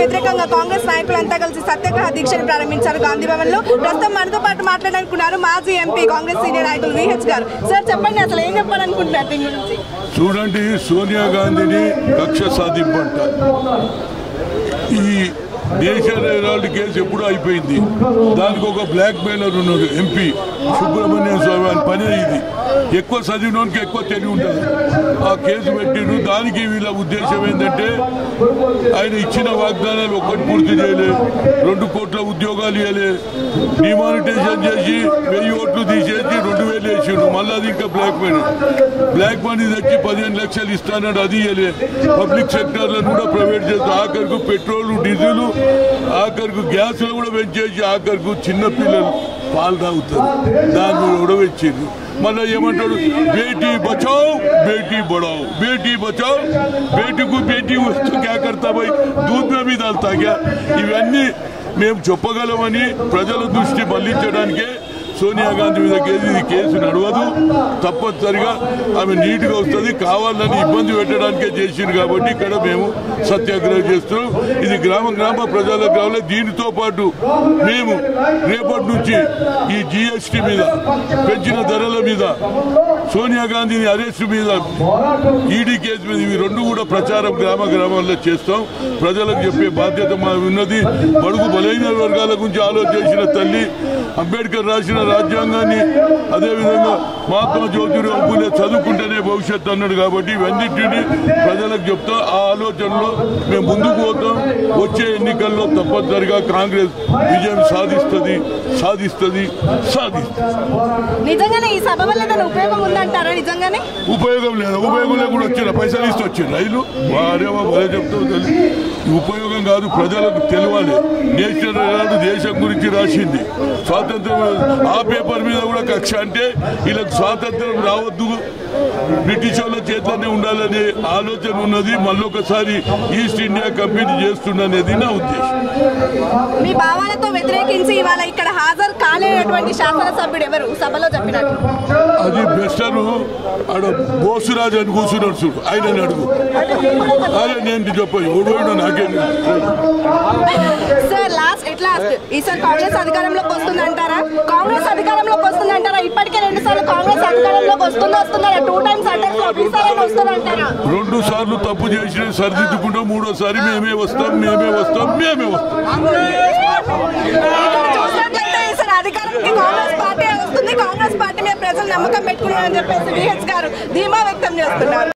వ్యతిరేకంగా కాంగ్రెస్ నాయకులంతా కలిసి సత్యాగ్రహ దీక్షను ప్రారంభించారు గాంధీ భవన్ లో ప్రస్తుతం మనతో పాటు మాట్లాడాలనుకున్నారు మాజీ ఎంపీ కాంగ్రెస్ సీనియర్ నాయకులు విహెచ్ గారు సార్ చెప్పండి అసలు ఏం చెప్పాలనుకుంటున్నారు దీని గురించి చూడండి సోనియా గాంధీని కక్ష సాధింపంట ఈ దేశ హెరాల్డ్ కేసు ఎప్పుడు అయిపోయింది దానికి ఒక బ్లాక్ మెయిలర్ ఉన్నాడు ఎంపీ సుబ్రహ్మణ్యం స్వామి అని పని ఇది ఎక్కువ చదివినోనికి ఎక్కువ తెలివి ఉంటుంది ఆ కేసు పెట్టిండు దానికి వీళ్ళ ఉద్దేశం ఏంటంటే ఆయన ఇచ్చిన వాగ్దానాలు ఒక్కటి పూర్తి చేయలే రెండు కోట్ల ఉద్యోగాలు ఇవ్వలే డిమానిటైజేషన్ చేసి వెయ్యి ఓట్లు తీసేసి రెండు వేలు వేసిండు మళ్ళీ అది ఇంకా బ్లాక్ మనీ బ్లాక్ మనీ తెచ్చి పదిహేను లక్షలు ఇస్తానన్నాడు అది ఇవ్వలే పబ్లిక్ సెక్టార్లను కూడా ప్రైవేట్ చేస్తూ ఆఖరికి పెట్రోల్ డీజిల్ ఆఖరికి గ్యాస్ కూడా పెంచేసి ఆఖరికి చిన్న పిల్లలు పాలు తాగుతారు దాన్ని కూడా పెంచారు మళ్ళీ ఏమంటాడు బేటీ బచావ్ బేటీ బడావ్ బేటీ బచావ్ బేటీకు బేటీ వస్తూ క్యా కర్తా భాయ్ దూద్ మే భీ దాల్తా క్యా ఇవన్నీ మేము చెప్పగలమని ప్రజల దృష్టి మళ్లించడానికే సోనియా గాంధీ మీద కేసు ఇది కేసు నడవదు తప్పనిసరిగా ఆమె నీట్గా వస్తుంది కావాలని ఇబ్బంది పెట్టడానికే చేసింది కాబట్టి ఇక్కడ మేము సత్యాగ్రహం చేస్తున్నాం ఇది గ్రామ గ్రామ ప్రజలకు కావాలి దీనితో పాటు మేము రేపటి నుంచి ఈ జిఎస్టీ మీద పెంచిన ధరల మీద సోనియా గాంధీని అరెస్ట్ మీద ఈడీ కేసు మీద ఇవి రెండు కూడా ప్రచారం గ్రామ గ్రామాల్లో చేస్తాం ప్రజలకు చెప్పే బాధ్యత మా ఉన్నది బడుగు బలైన వర్గాల గురించి ఆలోచించిన తల్లి అంబేద్కర్ రాసిన రాజ్యాంగాన్ని అదేవిధంగా మహాత్మా జ్యోతిరావు పూలే చదువుకుంటేనే భవిష్యత్తు అన్నాడు కాబట్టి ఇవన్నిటిని ప్రజలకు చెప్తా ఆ ఆలోచనలో మేము ముందుకు పోతాం వచ్చే ఎన్నికల్లో తప్పనిసరిగా కాంగ్రెస్ విజయం సాధిస్తుంది సాధిస్తుంది సాధిస్తుంది నిజంగానే ఈ సభ వల్ల ఏదైనా ఉపయోగం ఉందంటారా నిజంగానే ఉపయోగం లేదు ఉపయోగం లేకుండా వచ్చిన పైసలు ఇస్తే వచ్చింది రైలు వారేమో భలే చెప్తావు తల్లి ఈ ఉపయోగం కాదు ప్రజలకు తెలియాలి నేషనల్ హెరాల్డ్ దేశం గురించి రాసింది స్వాతంత్రం ఆ పేపర్ మీద కూడా కక్ష అంటే వీళ్ళకి స్వాతంత్రం రావద్దు బ్రిటిష్ వాళ్ళ చేతిలోనే ఉండాలనే ఆలోచన ఉన్నది మళ్ళొకసారి ఈస్ట్ ఇండియా కంపెనీ చేస్తుండనేది నా ఉద్దేశం మీ భావాలతో వ్యతిరేకించి ఇవాళ ఇక్కడ హాజరు కాలేనటువంటి శాసనసభ్యుడు ఎవరు సభలో చెప్పినట్టు అది బెస్టరు ఆడ బోసురాజు అని కూర్చున్నాడు చూడు ఆయన అడుగు అరే నేను చెప్ప ఎవడు నాకేం సార్ లాస్ట్ ఎట్లా ఈసారి కాంగ్రెస్ అధికారంలోకి వస్తుంది అంటారా కాంగ్రెస్ అధికారంలోకి వస్తుంది అంటారా ఇప్పటికే రెండు సార్లు కాంగ్రెస్ అధికారంలోకి వస్తుందో వస్తున్నారా టూ టైమ్స్ అంటారు ఈసారి వస్తుంది అంటారా రెండు సార్లు తప్పు చేసిన సరిదిద్దుకుంటాం మూడోసారి మేమే వస్తాం మేమే వస్తాం మేమే వస్తాం ఇక్కడ చూసినట్లయితే ఈసారి అధికారానికి కాంగ్రెస్ పార్టీ వస్తుంది కాంగ్రెస్ పార్టీ మీద ప్రజలు నమ్మకం పెట్టుకున్నారని చెప్పేసి విహెచ్ గారు ధీమా వ్యక్తం చేస్తున్నారు